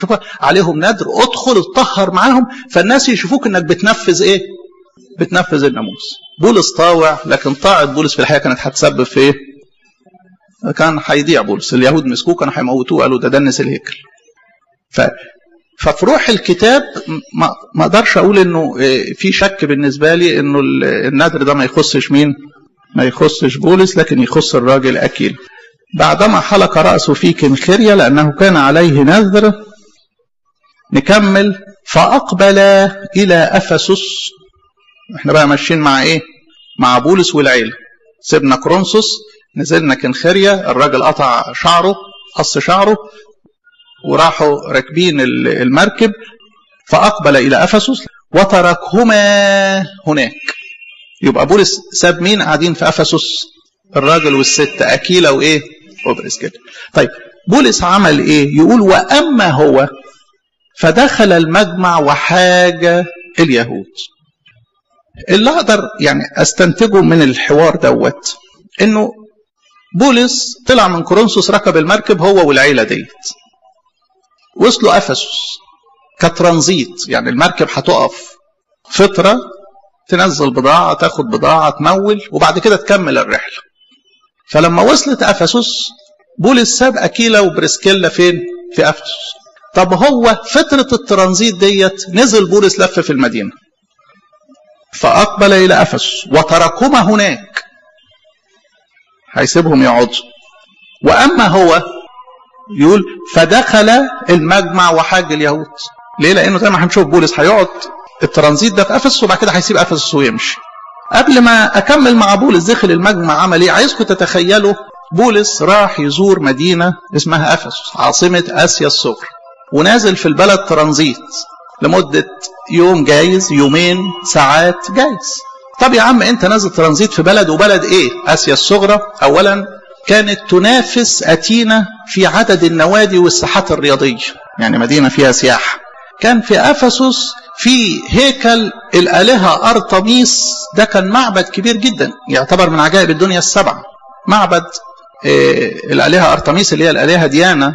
شوف عليهم نذر ادخل اتطهر معاهم فالناس يشوفوك انك بتنفذ ايه بتنفذ الناموس بولس طاوع لكن طاعة بولس في الحقيقة كانت هتسبب في ايه كان هيضيع بولس اليهود مسكوه كانوا هيموتوه قالوا ده دنس الهيكل ف ففي روح الكتاب ما اقدرش اقول انه في شك بالنسبه لي انه النذر ده ما يخصش مين ما يخصش بولس لكن يخص الراجل اكيل بعدما حلق راسه في كنخريا لانه كان عليه نذر نكمل فاقبل الى افسس احنا بقى ماشيين مع ايه مع بولس والعيله سيبنا كرونسوس نزلنا كنخريا الراجل قطع شعره قص شعره وراحوا راكبين المركب فأقبل إلى أفسس وتركهما هناك يبقى بولس ساب مين قاعدين في أفسس الراجل والست أكيلا وإيه وبرس كده طيب بولس عمل إيه يقول وأما هو فدخل المجمع وحاج اليهود اللي أقدر يعني أستنتجه من الحوار دوت إنه بولس طلع من كورنثوس ركب المركب هو والعيلة ديت وصلوا افسس كترانزيت يعني المركب هتقف فتره تنزل بضاعه تاخد بضاعه تمول وبعد كده تكمل الرحله فلما وصلت افسس بولس ساب اكيلا وبريسكيلا فين في افسس طب هو فتره الترانزيت ديت نزل بولس لف في المدينه فاقبل الى افسس وتركهما هناك هيسيبهم يقعدوا واما هو يقول فدخل المجمع وحاج اليهود ليه لانه زي ما هنشوف بولس هيقعد الترانزيت ده في افسس وبعد كده هيسيب افسس ويمشي قبل ما اكمل مع بولس دخل المجمع عمل ايه عايزكم تتخيلوا بولس راح يزور مدينه اسمها افسس عاصمه اسيا الصغرى ونازل في البلد ترانزيت لمده يوم جايز يومين ساعات جايز طب يا عم انت نازل ترانزيت في بلد وبلد ايه اسيا الصغرى اولا كانت تنافس أتينا في عدد النوادي والساحات الرياضية يعني مدينة فيها سياحة كان في أفسس في هيكل الآلهة أرطميس ده كان معبد كبير جدا يعتبر من عجائب الدنيا السبعة معبد الآلهة أرطميس اللي هي الآلهة ديانا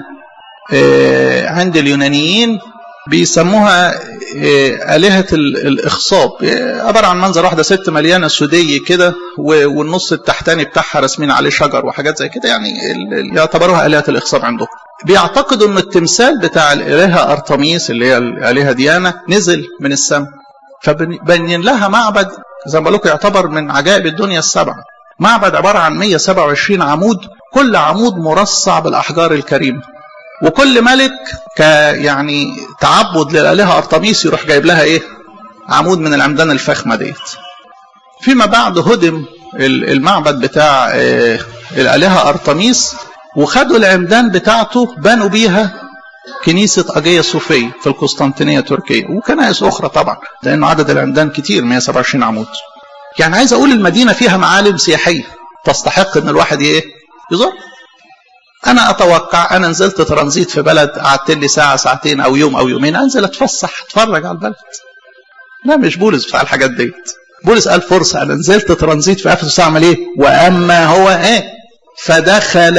عند اليونانيين بيسموها آلهة الإخصاب عبارة عن منظر واحدة ست مليانة سودية كده والنص التحتاني بتاعها راسمين عليه شجر وحاجات زي كده يعني يعتبروها آلهة الإخصاب عندهم بيعتقدوا أن التمثال بتاع الآلهة أرطميس اللي هي الآلهة ديانا نزل من السماء فبنين لها معبد زي ما بقول لكم يعتبر من عجائب الدنيا السبعة معبد عبارة عن 127 عمود كل عمود مرصع بالأحجار الكريمة وكل ملك ك يعني تعبد للآلهة أرطميس يروح جايب لها إيه؟ عمود من العمدان الفخمة ديت. فيما بعد هدم المعبد بتاع الآلهة أرطميس وخدوا العمدان بتاعته بنوا بيها كنيسة أجية صوفية في القسطنطينية تركيا وكنائس أخرى طبعا لأنه عدد العمدان كتير 127 عمود. يعني عايز أقول المدينة فيها معالم سياحية تستحق إن الواحد إيه؟ يزور. انا اتوقع انا نزلت ترانزيت في بلد قعدت لي ساعه ساعتين او يوم او يومين انزل اتفسح اتفرج على البلد لا مش بولس بتاع الحاجات ديت بولس قال فرصه انا نزلت ترانزيت في افسس اعمل ايه واما هو ايه فدخل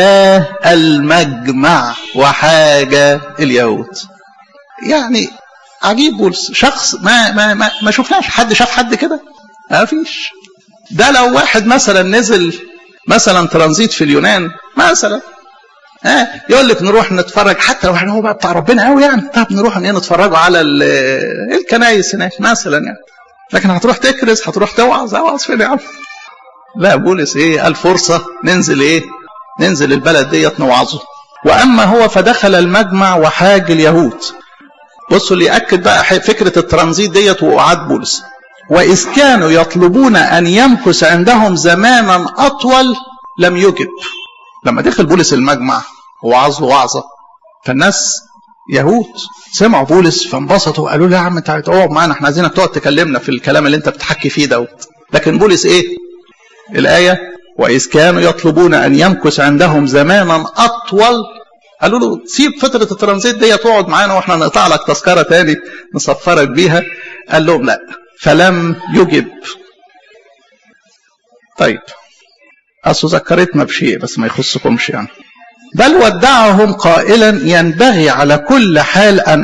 المجمع وحاج اليهود يعني عجيب بولس شخص ما ما ما, ما شفناش حد شاف حد كده ما فيش ده لو واحد مثلا نزل مثلا ترانزيت في اليونان مثلا ها يقول لك نروح نتفرج حتى لو احنا هو بقى بتاع ربنا قوي يعني طب نروح ايه نتفرجوا على الكنايس هناك مثلا يعني لكن هتروح تكرز هتروح توعظ اوعظ فين يا عم لا بولس ايه قال فرصه ننزل ايه ننزل البلد ديت نوعظه واما هو فدخل المجمع وحاج اليهود بصوا اللي ياكد بقى فكره الترانزيت ديت وقعاد بولس واذ كانوا يطلبون ان يمكث عندهم زمانا اطول لم يجب لما دخل بولس المجمع ووعظ وعظه فالناس يهود سمعوا بولس فانبسطوا وقالوا له يا عم انت هتقعد معانا احنا عايزينك تقعد تكلمنا في الكلام اللي انت بتحكي فيه دوت لكن بولس ايه الايه واذ كانوا يطلبون ان يمكث عندهم زمانا اطول قالوا له سيب فتره الترانزيت دي تقعد معانا واحنا نقطع لك تذكره تاني نسفرك بيها قال لهم لا فلم يجب طيب أصل ذكرتنا بشيء بس ما يخصكمش يعني بل ودعهم قائلا ينبغي على كل حال أن